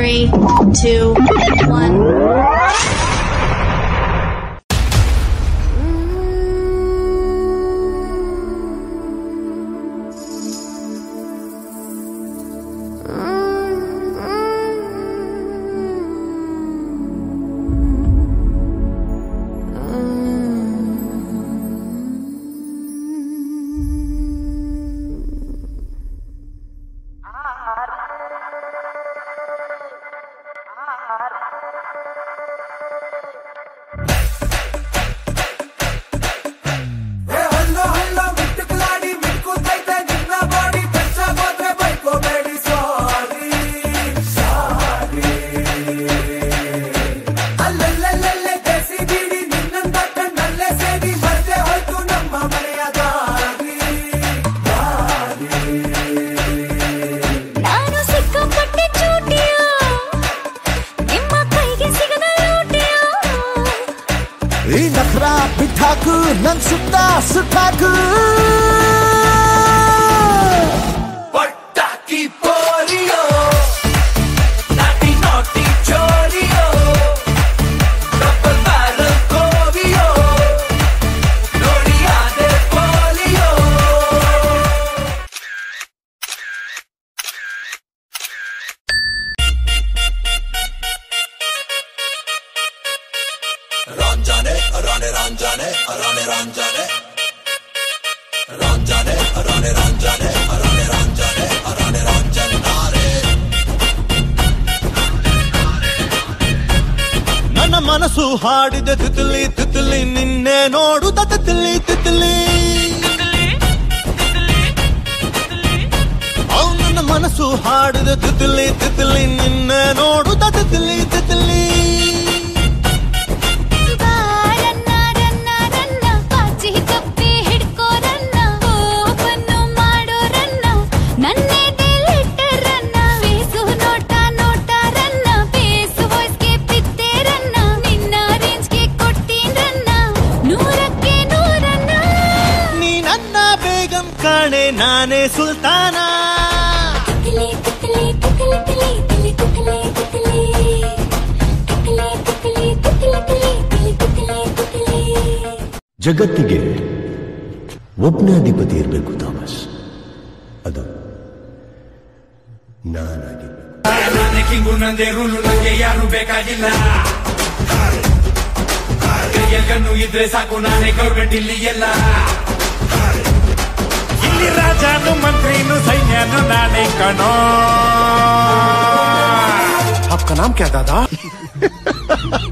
Three, two, one. Hello hello ಮಿಟ್ಟುಕಲಾಡಿ ಮಿಟ್ಕೂತೈತೆ ನಿನ್ನ ಬಾಡಿ ಬೆಚ್ಚಗೋದ್ರೆ ಬೈಕೋಬೇಡಿ ಸಾರಿ ಸಾರಿ ಅಲ್ಲಲ್ಲಲ್ಲೇ ದೇಸಿ ಬೀಡಿ ನಿನ್ನಂತ ಕಣ್ಣಲ್ಲೇ ಸೇರಿ ಮರ್ತೆ ಹೋಯ್ತು ನಮ್ಮ ಮನೆಯ ದಾರಿ ನಾನು ಸಿಕ್ಕಾಪಟ್ಟೆ ಚೂಟಿಯ ನಿಮ್ಮ ಕೈಗೆ ಸಿಗದ ಲೂಟಿಯ ಈ ನಖರ ಬಿಟ್ಟಾಕು ನನ್ ಸುತ್ತ ಸುಟ್ಟಾಕು ಪಟ್ಟಾಕಿ ಪೋಲಿಯೋ ನಾಟಿ ನಾಟಿ ಚೋರಿಯೋ ಡಬಲ್ ಬ್ಯಾರಲ್ ಕೋವಿಯೋ ನೋಡಿ ಆದೆ ಪೋಲಿಯೋ ರಂಜಾನೆ ರಾಣೆ ರಂಜಾನೆ ರಾಣೆ ರಂಜಾನೆ ರಂಜಾನೆ ರಾಣೆ ರಂಜಾನೆ ರಾಣೆ ರಂಜಾನೆ ರಾಣೆ ರಂಜನಾರೆ ನನ್ನ ಮನಸ್ಸು ಹಾಡಿದ ತಿತಿಲಿ ತಿತಿಲಿ ನಿನ್ನೆ ನೋಡುತ್ತ ತಿತಿಲಿ ತಿತಿಲಿ ಅವ್ ನನ್ನ ಮನಸ್ಸು ಹಾಡಿದ ತಿತಿಲಿ ತಿತಿಲಿ ನಿನ್ನೆ ನೋಡುತ್ತ ತಿತಿಲಿ ತಿತಿಲಿ ಬಾರನ್ನ ರನ್ನ ರನ್ನ ಪಾಚಿ ಕಪ್ಪಿ ಹಿಡ್ಕೋರನ್ನ ಓಪನ್ನು ಮಾಡೋರನ್ನ ನನ್ನೇ ಲಿಟ್ಟರನ್ನ ಬೇಸು ನೋಟ ನೋಟಾರನ್ನ ಬೇಸು ವಾಯ್ಸ್ಗೆ ಬಿತ್ತೇರನ್ನ ನಿನ್ನ ರೇಂಜ್ಗೆ ಕೊಟ್ಟೀರನ್ನ ನೂರಕ್ಕೆ ನೂರನ್ನ ನೀ ನನ್ನ ಬೇಗಂ ಕಾಣೆ ನಾನೇ ಸುಲ್ತಾನ ತಿಕ್ಲಿ ತಿಕ್ಲಿ ತಿಕ್ಲಿ ತಿಕ್ಲಿ ತಿಕ್ಲಿ ತಿಕ್ಲಿ ತಿಕ್ಲಿ ತಿಕ್ಲಿ ತಿಕ್ಲಿ ತಿಕ್ಲಿ ತಿಕ್ಲಿ ತಿಕ್ಲಿ ಜಗತ್ತಿಗೆ ಒಬ್ಬನೇ ಅಧಿಪತಿ ಇರಬೇಕು ಥಾಮಸ್ ಅದು ನಾನಾಗಿರ್ಬೇಕು ನಾನೇ ಕಿಂಗು ನಂದೇ ರೂಲು ನಂಗೆ ಯಾರು ಬೇಕಾಗಿಲ್ಲ ಕೈಯಲ್ಲಿ ಗನ್ನು ಇದ್ರೆ ಸಾಕು ನಾನೇ ಗೌರ್ಮೆಂಟ್ ಇಲ್ಲಿ ಎಲ್ಲ ಇಲ್ಲಿ ರಾಜನು ಮಂತ್ರಿನು ಸೈನ್ಯನು ನಾನೇ ಕಣೋ आपका नाम क्या दादा